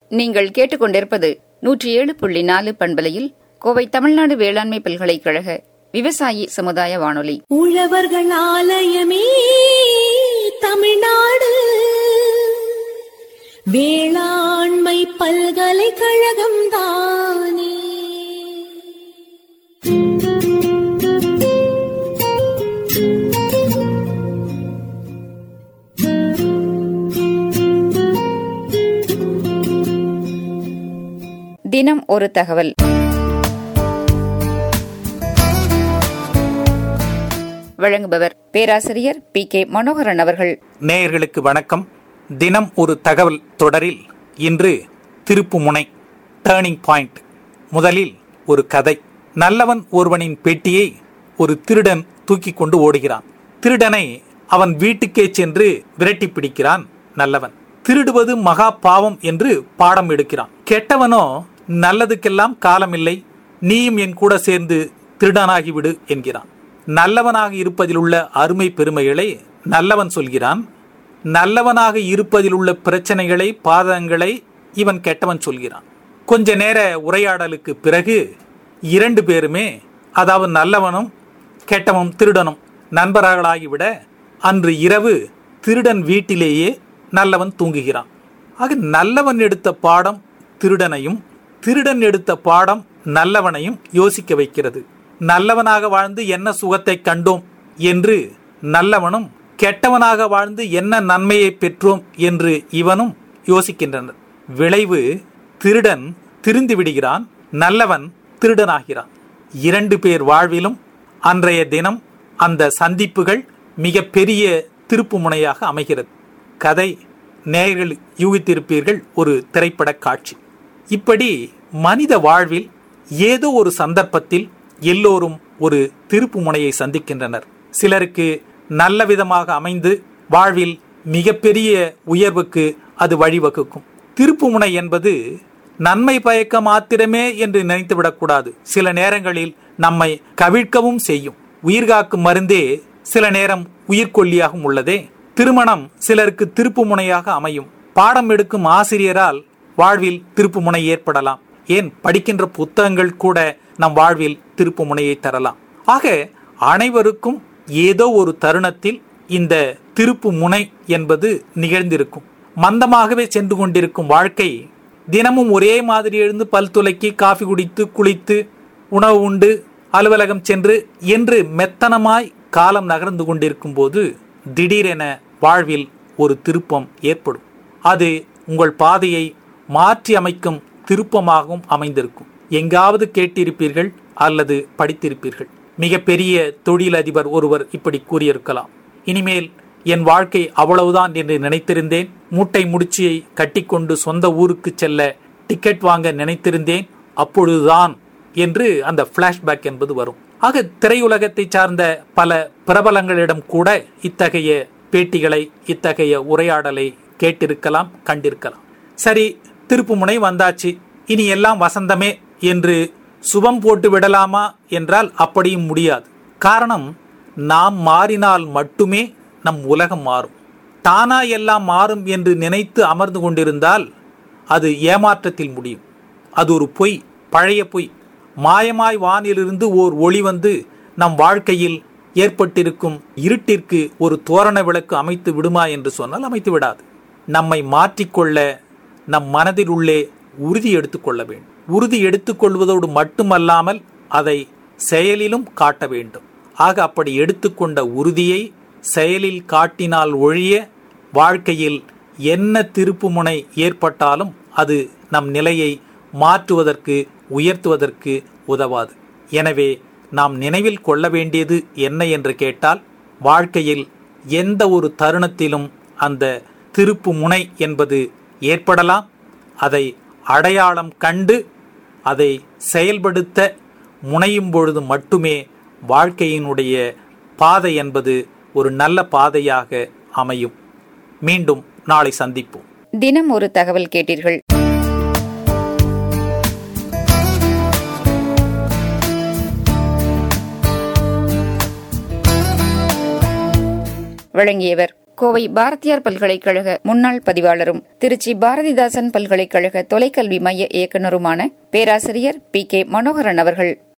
நீங்கள் கேட்டுக்கொண்டிருப்பது நூற்றி ஏழு புள்ளி நாலு பண்பலையில் கோவை தமிழ்நாடு வேளாண்மை பல்கலைக்கழக விவசாயி சமுதாய வானொலி உழவர்கள் ஆலயமே தமிழ்நாடு வேளாண்மை பல்கலைக்கழகம் தானே தினம் ஒரு தகவல் வழங்குபவர் பேராசிரியர் பி கே மனோகரன் அவர்கள் நேயர்களுக்கு வணக்கம் தினம் ஒரு தகவல் தொடரில் இன்று திருப்புமுனை டேர்னிங் பாயிண்ட் முதலில் ஒரு கதை நல்லவன் ஒருவனின் பெட்டியை ஒரு திருடன் தூக்கி கொண்டு ஓடுகிறான் திருடனை அவன் வீட்டுக்கே சென்று விரட்டி பிடிக்கிறான் நல்லவன் திருடுவது மகா பாவம் என்று பாடம் எடுக்கிறான் கெட்டவனோ நல்லதுக்கெல்லாம் காலமில்லை நீயும் என் கூட சேர்ந்து திருடனாகிவிடு என்கிறான் நல்லவனாக இருப்பதில் உள்ள அருமை பெருமைகளை நல்லவன் சொல்கிறான் நல்லவனாக இருப்பதில் உள்ள பிரச்சனைகளை பாதங்களை இவன் கெட்டவன் சொல்கிறான் கொஞ்ச நேர உரையாடலுக்கு பிறகு இரண்டு பேருமே அதாவது நல்லவனும் கெட்டவனும் திருடனும் நண்பர்களாகிவிட அன்று இரவு திருடன் வீட்டிலேயே நல்லவன் தூங்குகிறான் ஆக நல்லவன் எடுத்த பாடம் திருடனையும் திருடன் எடுத்த பாடம் நல்லவனையும் யோசிக்க வைக்கிறது நல்லவனாக வாழ்ந்து என்ன சுகத்தை கண்டோம் என்று நல்லவனும் கெட்டவனாக வாழ்ந்து என்ன நன்மையை பெற்றோம் என்று இவனும் யோசிக்கின்றனர் விளைவு திருடன் திருந்து விடுகிறான் நல்லவன் திருடனாகிறான் இரண்டு பேர் வாழ்விலும் அன்றைய தினம் அந்த சந்திப்புகள் மிக பெரிய திருப்பு முனையாக அமைகிறது கதை நேயர்கள் யூகித்திருப்பீர்கள் ஒரு திரைப்பட காட்சி இப்படி மனித வாழ்வில் ஏதோ ஒரு சந்தர்ப்பத்தில் எல்லோரும் ஒரு திருப்பு முனையை சந்திக்கின்றனர் சிலருக்கு நல்ல விதமாக அமைந்து வாழ்வில் மிகப்பெரிய உயர்வுக்கு அது வழிவகுக்கும் திருப்புமுனை என்பது நன்மை பயக்க மாத்திரமே என்று நினைத்துவிடக்கூடாது சில நேரங்களில் நம்மை கவிழ்க்கவும் செய்யும் உயிர்காக்கும் மருந்தே சில நேரம் உயிர்கொல்லியாகவும் உள்ளதே திருமணம் சிலருக்கு திருப்பு முனையாக அமையும் பாடம் எடுக்கும் ஆசிரியரால் வாழ்வில் திருப்பு முனை ஏற்படலாம் ஏன் படிக்கின்ற புத்தகங்கள் கூட நம் வாழ்வில் திருப்பு முனையை தரலாம் ஆக அனைவருக்கும் ஏதோ ஒரு தருணத்தில் இந்த திருப்பு முனை என்பது நிகழ்ந்திருக்கும் மந்தமாகவே சென்று கொண்டிருக்கும் வாழ்க்கை தினமும் ஒரே மாதிரி எழுந்து பல் துலக்கி காஃபி குடித்து குளித்து உணவு உண்டு அலுவலகம் சென்று என்று மெத்தனமாய் காலம் நகர்ந்து கொண்டிருக்கும் போது திடீரென வாழ்வில் ஒரு திருப்பம் ஏற்படும் அது உங்கள் பாதையை மாற்றி அமைக்கும் திருப்பமாகவும் அமைந்திருக்கும் எங்காவது கேட்டிருப்பீர்கள் அல்லது படித்திருப்பீர்கள் மிகப்பெரிய தொழிலதிபர் ஒருவர் இப்படி கூறியிருக்கலாம் இனிமேல் என் வாழ்க்கை அவ்வளவுதான் என்று நினைத்திருந்தேன் மூட்டை முடிச்சியை கட்டிக்கொண்டு சொந்த ஊருக்கு செல்ல டிக்கெட் வாங்க நினைத்திருந்தேன் அப்பொழுதுதான் என்று அந்த பிளாஷ்பேக் என்பது வரும் ஆக திரையுலகத்தை சார்ந்த பல பிரபலங்களிடம் கூட இத்தகைய பேட்டிகளை இத்தகைய உரையாடலை கேட்டிருக்கலாம் கண்டிருக்கலாம் சரி திருப்புமுனை வந்தாச்சு இனி எல்லாம் வசந்தமே என்று சுபம் போட்டு விடலாமா என்றால் அப்படியும் முடியாது காரணம் நாம் மாறினால் மட்டுமே நம் உலகம் மாறும் தானா எல்லாம் மாறும் என்று நினைத்து அமர்ந்து கொண்டிருந்தால் அது ஏமாற்றத்தில் முடியும் அது ஒரு பொய் பழைய பொய் மாயமாய் வானிலிருந்து ஓர் ஒளி வந்து நம் வாழ்க்கையில் ஏற்பட்டிருக்கும் இருட்டிற்கு ஒரு தோரண விளக்கு அமைத்து விடுமா என்று சொன்னால் அமைத்து விடாது நம்மை மாற்றிக்கொள்ள நம் மனதில் உள்ளே உறுதி எடுத்துக்கொள்ள வேண்டும் உறுதி எடுத்துக்கொள்வதோடு மட்டுமல்லாமல் அதை செயலிலும் காட்ட வேண்டும் ஆக அப்படி எடுத்துக்கொண்ட உறுதியை செயலில் காட்டினால் ஒழிய வாழ்க்கையில் என்ன திருப்புமுனை ஏற்பட்டாலும் அது நம் நிலையை மாற்றுவதற்கு உயர்த்துவதற்கு உதவாது எனவே நாம் நினைவில் கொள்ள வேண்டியது என்ன என்று கேட்டால் வாழ்க்கையில் எந்த ஒரு தருணத்திலும் அந்த திருப்பு முனை என்பது ஏற்படலாம் அதை அடையாளம் கண்டு அதை செயல்படுத்த முனையும் பொழுது மட்டுமே வாழ்க்கையினுடைய பாதை என்பது ஒரு நல்ல பாதையாக அமையும் மீண்டும் நாளை சந்திப்போம் தினம் ஒரு தகவல் கேட்டீர்கள் வழங்கியவர் கோவை பாரதியார் பல்கலைக்கழக முன்னாள் பதிவாளரும் திருச்சி பாரதிதாசன் பல்கலைக்கழக தொலைக்கல்வி மைய இயக்குநருமான பேராசிரியர் பி கே மனோகரன் அவர்கள்